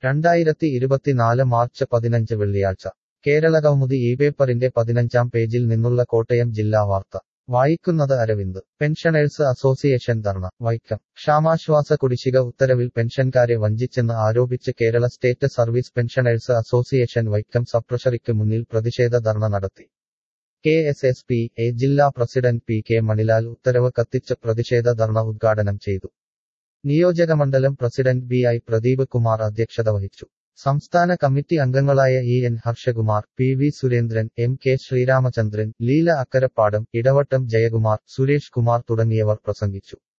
രണ്ടായിരത്തി ഇരുപത്തിനാല് മാർച്ച് പതിനഞ്ച് വെള്ളിയാഴ്ച കേരളകൗമുദി ഈ പേപ്പറിന്റെ പതിനഞ്ചാം പേജിൽ നിന്നുള്ള കോട്ടയം ജില്ലാ വാർത്ത വായിക്കുന്നത് അരവിന്ദ് പെൻഷനേഴ്സ് അസോസിയേഷൻ ധർണ വൈക്കം ക്ഷാമാശ്വാസ കുടിശ്ശിക ഉത്തരവിൽ പെൻഷൻകാരെ വഞ്ചിച്ചെന്ന് ആരോപിച്ച് Kerala state service pensioners association Vaikom സബ്ട്രഷറിക്ക് മുന്നിൽ പ്രതിഷേധ ധർണ നടത്തി K S S P A ജില്ലാ പ്രസിഡന്റ് പി കെ മണിലാൽ ഉത്തരവ് കത്തിച്ച് പ്രതിഷേധ ധർണ ഉദ്ഘാടനം ചെയ്തു നിയോജകമണ്ഡലം president B I Pradeep Kumar അധ്യക്ഷത വഹിച്ചു സംസ്ഥാന കമ്മിറ്റി അംഗങ്ങളായ E N Harshakumar P V Surendran M K Sreeramachandran Leela Akkarappadam Idavattam Jayakumar Suresh Kumar തുടങ്ങിയവർ പ്രസംഗിച്ചു